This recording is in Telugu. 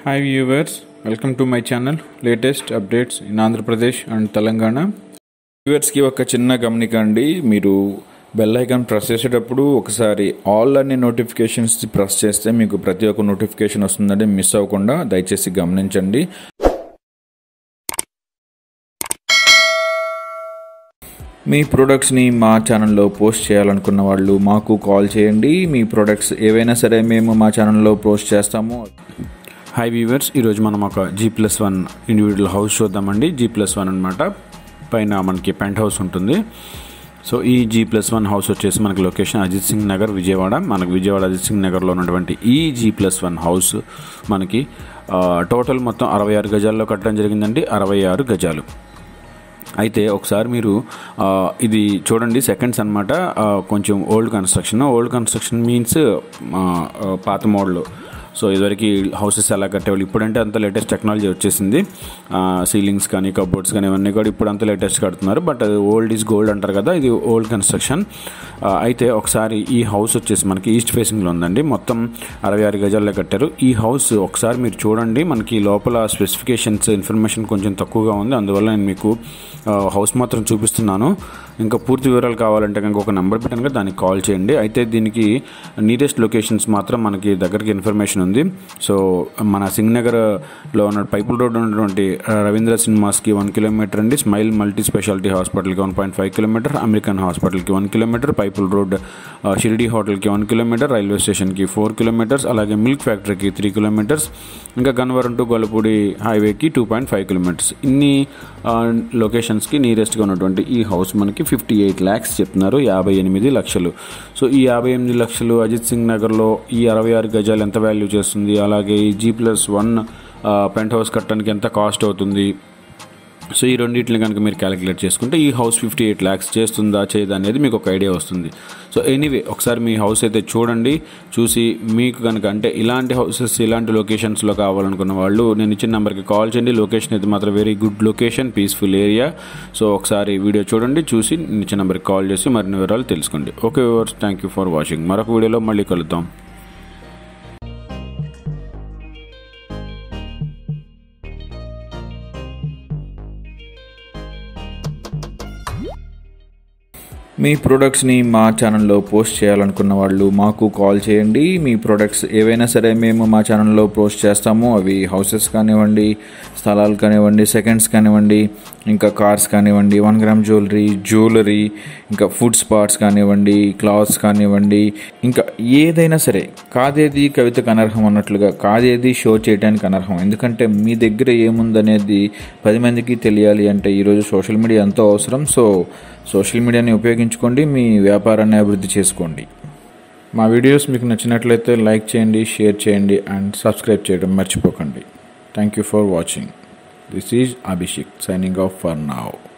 hi viewers welcome to my channel latest updates in Andhra Pradesh and Telangana వ్యూవర్స్కి ఒక చిన్న గమనిక అండి మీరు బెల్ ఐకాన్ ప్రెస్ చేసేటప్పుడు ఒకసారి ఆల్ అనే నోటిఫికేషన్స్ ప్రెస్ చేస్తే మీకు ప్రతి ఒక్క నోటిఫికేషన్ వస్తుందండి మిస్ అవ్వకుండా దయచేసి గమనించండి మీ ప్రొడక్ట్స్ని మా ఛానల్లో పోస్ట్ చేయాలనుకున్న వాళ్ళు మాకు కాల్ చేయండి మీ ప్రొడక్ట్స్ ఏవైనా సరే మేము మా ఛానల్లో పోస్ట్ చేస్తాము హాయ్ వీవర్స్ ఈరోజు మనం ఒక G plus one individual house చూద్దామండి జీ ప్లస్ వన్ అనమాట పైన మనకి పెంట్ హౌస్ ఉంటుంది సో ఈ జీ ప్లస్ వన్ హౌస్ వచ్చేసి మనకి లొకేషన్ అజిత్ సింగ్ నగర్ విజయవాడ మనకి విజయవాడ అజిత్ సింగ్ నగర్లో ఉన్నటువంటి ఈ జీ ప్లస్ వన్ హౌస్ మనకి ఆ, టోటల్ మొత్తం అరవై ఆరు గజాల్లో కట్టడం జరిగిందండి అరవై ఆరు గజాలు అయితే ఒకసారి మీరు ఆ, ఇది చూడండి సెకండ్స్ అనమాట కొంచెం old construction old construction means పాత మోడల్ సో ఇదివరకు హౌసెస్ ఎలా కట్టేవాళ్ళు ఇప్పుడంటే అంత లేటెస్ట్ టెక్నాలజీ వచ్చేసింది సీలింగ్స్ కానీ కబోర్డ్స్ కానీ ఇవన్నీ కూడా ఇప్పుడు అంత లేటెస్ట్ కడుతున్నారు బట్ అది ఓల్డ్ ఈజ్ గోల్డ్ అంటారు కదా ఇది ఓల్డ్ కన్స్ట్రక్షన్ అయితే ఒకసారి ఈ హౌస్ వచ్చేసి మనకి ఈస్ట్ ఫేసింగ్లో ఉందండి మొత్తం అరవై ఆరు గజాల్లో కట్టారు ఈ హౌస్ ఒకసారి మీరు చూడండి మనకి లోపల స్పెసిఫికేషన్స్ ఇన్ఫర్మేషన్ కొంచెం తక్కువగా ఉంది అందువల్ల నేను మీకు ఆ, హౌస్ మాత్రం చూపిస్తున్నాను ఇంకా పూర్తి వివరాలు కావాలంటే కనుక ఒక నెంబర్ పెట్టాను కదా దానికి కాల్ చేయండి అయితే దీనికి నీరెస్ట్ లొకేషన్స్ మాత్రం మనకి దగ్గరికి ఇన్ఫర్మేషన్ ఉంది సో మన సింగ్నగర్లో ఉన్న పైపుల్ రోడ్ ఉన్నటువంటి ఆ, రవీంద్ర సినిమాస్కి వన్ కిలోమీటర్ అండి స్మైల్ మల్టీ స్పెషాలిటీ హాస్పిటల్కి one point five kilometre American హాస్పిటల్కి వన్ కిలోమీటర్ పైపుల్ రోడ్ ఆ, షిరిడి హోటల్కి వన్ కిలోమీటర్ రైల్వే స్టేషన్కి ఫోర్ కిలోమీటర్స్ అలాగే మిల్క్ ఫ్యాక్టరీకి త్రీ కిలోమీటర్స్ ఇంకా గన్నవరం టు గొల్లపూడి హైవేకి టూ పాయింట్ ఫైవ్ కిలోమీటర్స్ ఇన్ని ఆ, లొకేషన్స్కి నియరెస్ట్గా ఉన్నటువంటి ఈ హౌస్ మనకి ఫిఫ్టీ ఎయిట్ ల్యాక్స్ చెప్తున్నారు యాభై ఎనిమిది లక్షలు సో ఈ యాభై ఎనిమిది లక్షలు అజిత్ సింగ్ నగర్లో ఈ అరవై ఆరు గజాలు ఎంత వాల్యూ చేస్తుంది అలాగే ఈ G plus one penthouse కట్టడానికి ఎంత కాస్ట్ అవుతుంది సో ఈ రెండింటిని కనుక మీరు క్యాలిక్యులేట్ చేసుకుంటే ఈ హౌస్ ఫిఫ్టీ ఎయిట్ ల్యాక్స్ చేస్తుందా చేయదా అనేది మీకు ఒక ఐడియా వస్తుంది సో ఎనీవే ఒకసారి మీ హౌస్ అయితే చూడండి చూసి మీకు కనుక అంటే ఇలాంటి హౌసెస్ ఇలాంటి లొకేషన్స్లో కావాలనుకున్న వాళ్ళు నేను ఇచ్చిన నెంబర్కి కాల్ చేయండి లొకేషన్ అయితే మాత్రం very good location peaceful area so ఒకసారి వీడియో చూడండి చూసి నేను ఇచ్చిన నెంబర్కి కాల్ చేసి మరిన్ని వివరాలు తెలుసుకోండి okay viewers thank you for watching మరొక వీడియోలో మళ్ళీ కలుద్దాం మీ ప్రొడక్ట్స్ని మా ఛానల్లో పోస్ట్ చేయాలనుకున్న వాళ్ళు మాకు కాల్ చేయండి మీ ప్రొడక్ట్స్ ఏవైనా సరే మేము మా ఛానల్లో పోస్ట్ చేస్తాము అవి హౌసెస్ కానివ్వండి స్థలాలు కానివ్వండి సెకండ్స్ కానివ్వండి ఇంకా కార్స్ కానివ్వండి వన్ గ్రామ్ జ్యువెలరీ జ్యువెలరీ ఇంకా ఫుడ్ స్పాట్స్ కానివ్వండి క్లాత్స్ కానివ్వండి ఇంకా ఏదైనా సరే కాదేది కవితకు అనర్హం అన్నట్లుగా కాదేది షో చేయడానికి అనర్హం ఎందుకంటే మీ దగ్గర ఏముందనేది పది మందికి తెలియాలి అంటే ఈరోజు సోషల్ మీడియా ఎంతో అవసరం సో సోషల్ మీడియాని ఉపయోగించుకోండి మీ వ్యాపారాన్ని అభివృద్ధి చేసుకోండి మా వీడియోస్ మీకు నచ్చినట్లయితే లైక్ చేయండి షేర్ చేయండి అండ్ సబ్స్క్రైబ్ చేయడం మర్చిపోకండి thank you for watching this is Abhishek signing off for now